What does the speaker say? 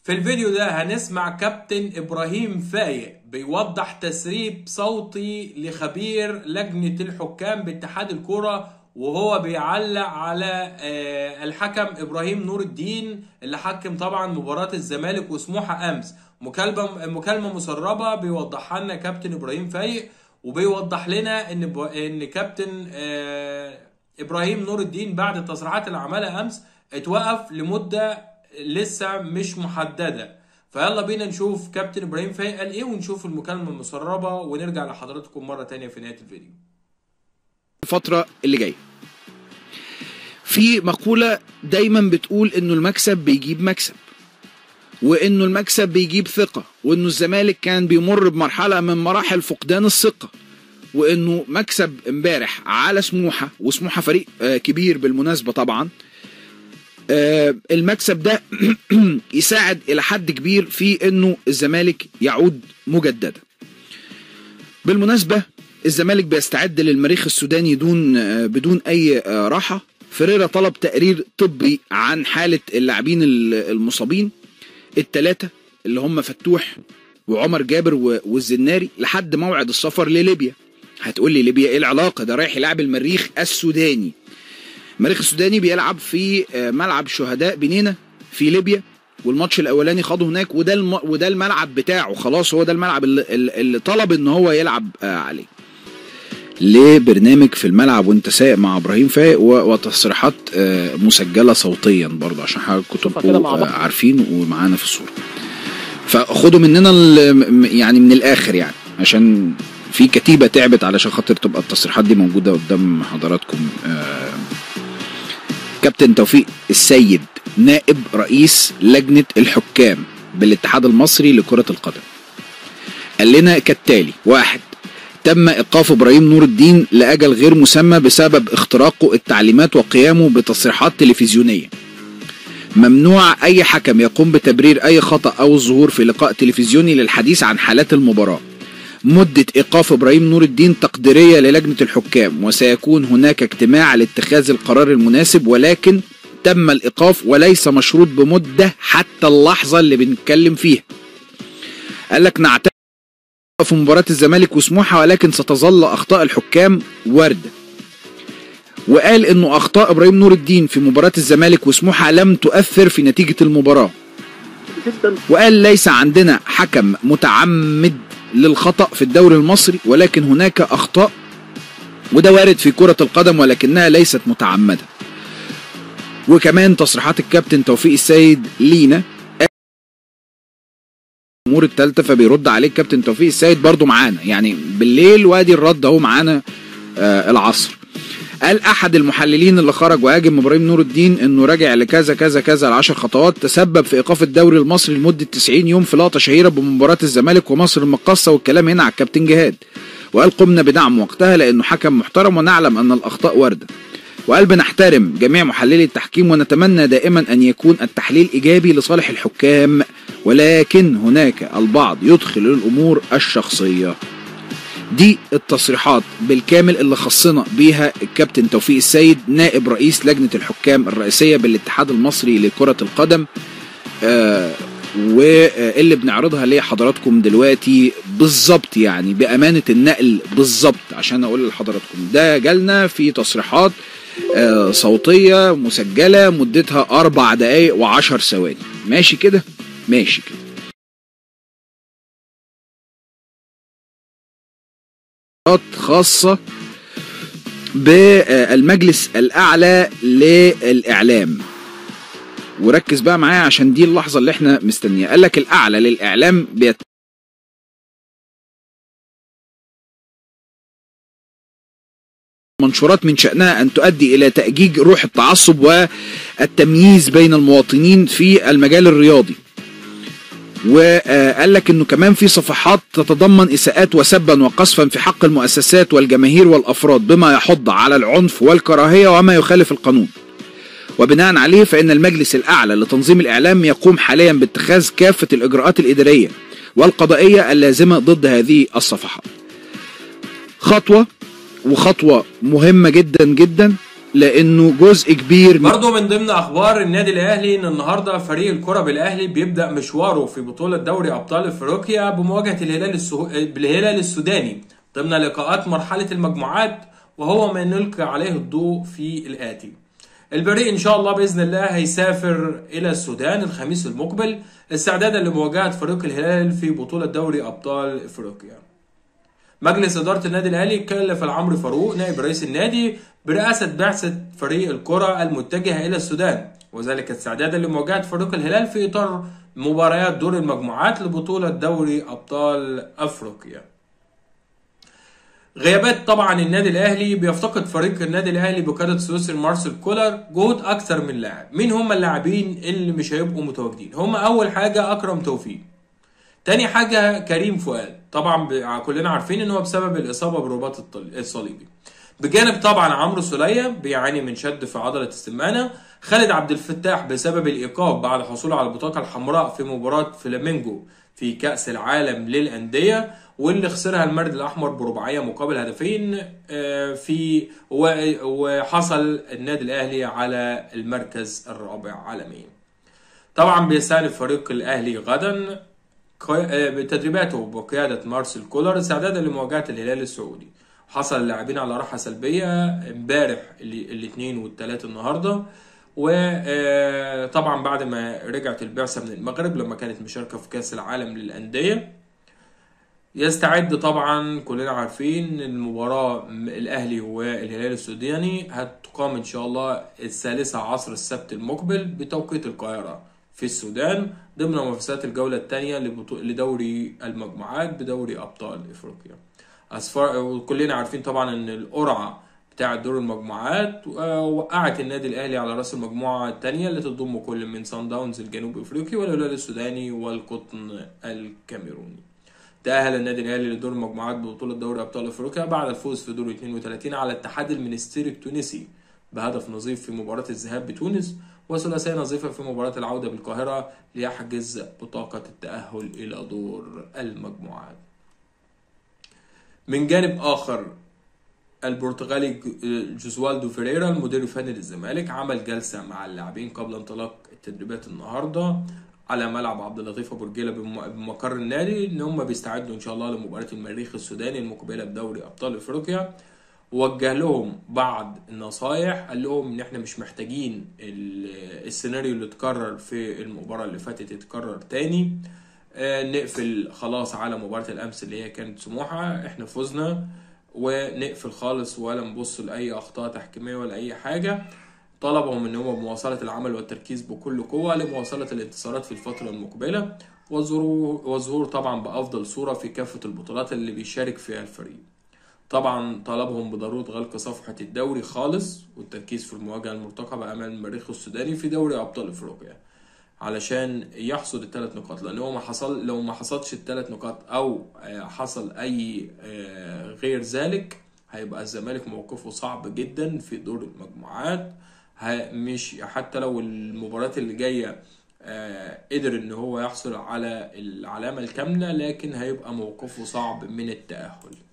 في الفيديو ده هنسمع كابتن ابراهيم فايق بيوضح تسريب صوتي لخبير لجنة الحكام باتحاد الكرة وهو بيعلق على آه، الحكم ابراهيم نور الدين اللي حكم طبعا مباراة الزمالك وسموحة امس مكالمة مكالمة مسربة بيوضحها لنا كابتن ابراهيم فايق وبيوضح لنا ان ب... ان كابتن آه، ابراهيم نور الدين بعد التصريحات اللي عملها امس اتوقف لمده لسه مش محدده فيلا بينا نشوف كابتن ابراهيم فايق قال ايه ونشوف المكالمه المسربه ونرجع لحضراتكم مره تانية في نهايه الفيديو الفترة اللي جاية في مقولة دايما بتقول انه المكسب بيجيب مكسب وانه المكسب بيجيب ثقة وانه الزمالك كان بيمر بمرحلة من مراحل فقدان الثقة وانه مكسب امبارح على سموحة وسموحة فريق آه، كبير بالمناسبة طبعا آه، المكسب ده يساعد الى حد كبير في انه الزمالك يعود مجددا بالمناسبة الزمالك بيستعد للمريخ السوداني دون آه، بدون اي آه، راحة فريرا طلب تقرير طبي عن حالة اللاعبين ال- المصابين الثلاثة اللي هم فتوح وعمر جابر و- والزناري لحد موعد السفر لليبيا هتقول لي ليبيا ايه العلاقة ده رايح يلعب المريخ السوداني المريخ السوداني بيلعب في آه، ملعب شهداء بنينة في ليبيا والماتش الاولاني خاضه هناك وده الم... وده الملعب بتاعه خلاص هو ده الملعب اللي, اللي طلب ان هو يلعب آه، عليه لبرنامج في الملعب وانت سايق مع ابراهيم فايق و- وتصريحات آه، مسجله صوتيا برضه عشان حضراتكم كده تبقوا مع بعض. آه، عارفين ومعانا في الصوره فخدوا مننا ال- م- يعني من الاخر يعني عشان في كتيبه تعبت علشان خاطر تبقى التصريحات دي موجوده قدام حضراتكم آه، كابتن توفيق السيد نائب رئيس لجنه الحكام بالاتحاد المصري لكره القدم قال لنا كالتالي واحد تم ايقاف ابراهيم نور الدين لاجل غير مسمى بسبب اختراقه التعليمات وقيامه بتصريحات تلفزيونيه ممنوع اي حكم يقوم بتبرير اي خطا او الظهور في لقاء تلفزيوني للحديث عن حالات المباراه مدة إيقاف إبراهيم نور الدين تقديرية للجنة الحكام وسيكون هناك اجتماع لاتخاذ القرار المناسب ولكن تم الإيقاف وليس مشروط بمدة حتى اللحظة اللي بنتكلم فيها قال لك نعتبر في مباراة الزمالك وسموحة ولكن ستظل أخطاء الحكام واردة وقال انه اخطاء ابراهيم نور الدين في مباراة الزمالك وسموحة لم تؤثر في نتيجة المباراة جدا وقال ليس عندنا حكم متعمد للخطأ في الدوري المصري ولكن هناك أخطاء وده وارد في كرة القدم ولكنها ليست متعمدة وكمان تصريحات الكابتن توفيق السيد لينا الامور الثالثه فبيرد عليه الكابتن توفيق السيد برضو معانا يعني بالليل وادي الرد اهو معانا آه العصر قال احد المحللين اللي خرج وهاجم ابراهيم نور الدين انه راجع لكذا كذا كذا العشر خطوات تسبب في ايقاف الدوري المصري لمده 90 يوم في لقطه شهيره بمباراه الزمالك ومصر المقاصه والكلام هنا على الكابتن جهاد وقال قمنا بدعم وقتها لانه حكم محترم ونعلم ان الاخطاء وارده وقال بنحترم جميع محللي التحكيم ونتمنى دائما ان يكون التحليل ايجابي لصالح الحكام ولكن هناك البعض يدخل الامور الشخصيه دي التصريحات بالكامل اللي خصنا بيها الكابتن توفيق السيد نائب رئيس لجنة الحكام الرئيسية بالاتحاد المصري لكرة القدم آه واللي بنعرضها لحضراتكم دلوقتي بالظبط يعني بأمانة النقل بالظبط عشان أقول لحضراتكم ده جالنا في تصريحات آه صوتية مسجلة مدتها أربع دقايق وعشر ثواني ماشي كده ماشي كده خاصة بالمجلس الأعلى للإعلام وركز بقى معايا عشان دي اللحظة اللي احنا مستنيها قال لك الأعلى للإعلام بيت منشورات من شأنها أن تؤدي إلى تأجيج روح التعصب والتمييز بين المواطنين في المجال الرياضي وقال لك انه كمان في صفحات تتضمن اساءات وسبا وقصفا في حق المؤسسات والجماهير والافراد بما يحض على العنف والكراهيه وما يخالف القانون. وبناء عليه فان المجلس الاعلى لتنظيم الاعلام يقوم حاليا باتخاذ كافه الاجراءات الاداريه والقضائيه اللازمه ضد هذه الصفحات. خطوه وخطوه مهمه جدا جدا لانه جزء كبير من برضه من ضمن اخبار النادي الاهلي ان النهارده فريق الكره بالاهلي بيبدا مشواره في بطوله دوري ابطال افريقيا بمواجهه الهلال السه... بالهلال السوداني ضمن لقاءات مرحله المجموعات وهو ما نلقي عليه الضوء في الاتي الفريق ان شاء الله باذن الله هيسافر الى السودان الخميس المقبل استعدادا لمواجهه فريق الهلال في بطوله دوري ابطال افريقيا مجلس إدارة النادي الأهلي كلف العمرو فاروق نائب رئيس النادي برئاسة بعثة فريق الكرة المتجهة إلى السودان وذلك استعدادا لمواجهة فريق الهلال في إطار مباريات دور المجموعات لبطولة دوري أبطال أفريقيا. غيابات طبعا النادي الاهلي بيفتقد فريق النادي الاهلي بقياده السويسري مارسيل كولر جهود اكثر من لاعب مين هم اللاعبين اللي مش هيبقوا متواجدين هم اول حاجه اكرم توفيق تاني حاجة كريم فؤاد طبعا ب- كلنا عارفين ان هو بسبب الاصابة بالرباط الطل- الصليبي بجانب طبعا عمرو سولية بيعاني من شد في عضلة السمانة خالد عبد الفتاح بسبب الايقاف بعد حصوله على البطاقة الحمراء في مباراة فلامينجو في كأس العالم للأندية واللي خسرها المرد الأحمر برباعية مقابل هدفين آه، في و- وحصل النادي الأهلي على المركز الرابع عالميا طبعا بيستهدف فريق الأهلي غدا قي- بتدريباته بقيادة مارسيل كولر استعدادا لمواجهة الهلال السعودي حصل اللاعبين على راحة سلبية امبارح ال- الاثنين والثلاث النهاردة وطبعا بعد ما رجعت البعثة من المغرب لما كانت مشاركة في كأس العالم للأندية يستعد طبعا كلنا عارفين المباراة م- الأهلي والهلال السوداني هتقام إن شاء الله الثالثة عصر السبت المقبل بتوقيت القاهرة في السودان ضمن منافسات الجولة الثانية لبطو- لدوري المجموعات بدوري أبطال إفريقيا أسفار وكلنا عارفين طبعا إن القرعة بتاع دور المجموعات آه، وقعت النادي الأهلي على رأس المجموعة الثانية اللي تضم كل من سان داونز الجنوب إفريقي والهلال السوداني والقطن الكاميروني تأهل النادي الأهلي لدور المجموعات ببطولة دوري أبطال أفريقيا بعد الفوز في دور 32 على الاتحاد المنستيري التونسي بهدف نظيف في مباراة الذهاب بتونس وثلاثية نظيفة في مباراة العودة بالقاهرة ليحجز بطاقة التأهل إلى دور المجموعات. من جانب آخر البرتغالي ج- جوزوالدو فيريرا المدير الفني للزمالك عمل جلسة مع اللاعبين قبل انطلاق التدريبات النهارده على ملعب عبد اللطيف ابو رجيله بم- بمقر النادي ان هم بيستعدوا ان شاء الله لمباراه المريخ السوداني المقبله بدوري ابطال افريقيا وجه لهم بعض النصايح قال لهم ان احنا مش محتاجين ال- السيناريو اللي اتكرر في المباراه اللي فاتت يتكرر تاني آه، نقفل خلاص على مباراه الامس اللي هي كانت سموحه احنا فزنا ونقفل خالص ولا نبص لاي اخطاء تحكيميه ولا اي حاجه طلبهم ان هم بمواصله العمل والتركيز بكل قوه لمواصله الانتصارات في الفتره المقبله وظهور وظهور طبعا بافضل صوره في كافه البطولات اللي بيشارك فيها الفريق طبعا طلبهم بضروره غلق صفحه الدوري خالص والتركيز في المواجهه المرتقبه امام المريخ السوداني في دوري ابطال افريقيا علشان يحصد الثلاث نقاط لان هو ما حصل لو ما حصلش الثلاث نقاط او آه، حصل اي آه، غير ذلك هيبقى الزمالك موقفه صعب جدا في دور المجموعات ه- مش حتى لو المباريات اللي جايه آه، قدر ان هو يحصل على العلامه الكامله لكن هيبقى موقفه صعب من التاهل